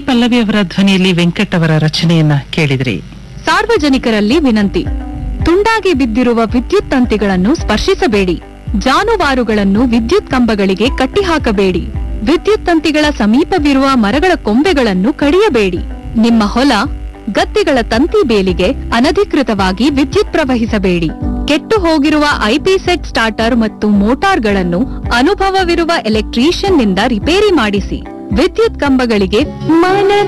ಪಲ್ಲವಿ ಅವರ ಧ್ವನಿಯಲ್ಲಿ ವೆಂಕಟ್ ಅವರ ರಚನೆಯನ್ನ ಕೇಳಿದ್ರಿ ಸಾರ್ವಜನಿಕರಲ್ಲಿ ವಿನಂತಿ ತುಂಡಾಗಿ ಬಿದ್ದಿರುವ ವಿದ್ಯುತ್ ತಂತಿಗಳನ್ನು ಸ್ಪರ್ಶಿಸಬೇಡಿ ಜಾನುವಾರುಗಳನ್ನು ವಿದ್ಯುತ್ ಕಂಬಗಳಿಗೆ ಕಟ್ಟಿಹಾಕಬೇಡಿ ವಿದ್ಯುತ್ ತಂತಿಗಳ ಸಮೀಪವಿರುವ ಮರಗಳ ಕೊಂಬೆಗಳನ್ನು ಕಡಿಯಬೇಡಿ ನಿಮ್ಮ ಹೊಲ ಗದ್ದೆಗಳ ತಂತಿ ಬೇಲಿಗೆ ಅನಧಿಕೃತವಾಗಿ ವಿದ್ಯುತ್ ಪ್ರವಹಿಸಬೇಡಿ ಕೆಟ್ಟು ಹೋಗಿರುವ ಐಪಿ ಸೆಟ್ ಸ್ಟಾರ್ಟರ್ ಮತ್ತು ಮೋಟಾರ್ಗಳನ್ನು ಅನುಭವವಿರುವ ಎಲೆಕ್ಟ್ರೀಷಿಯನ್ ನಿಂದ ರಿಪೇರಿ ಮಾಡಿಸಿ ವಿದ್ಯುತ್ ಕಂಬಗಳಿಗೆ ಮನ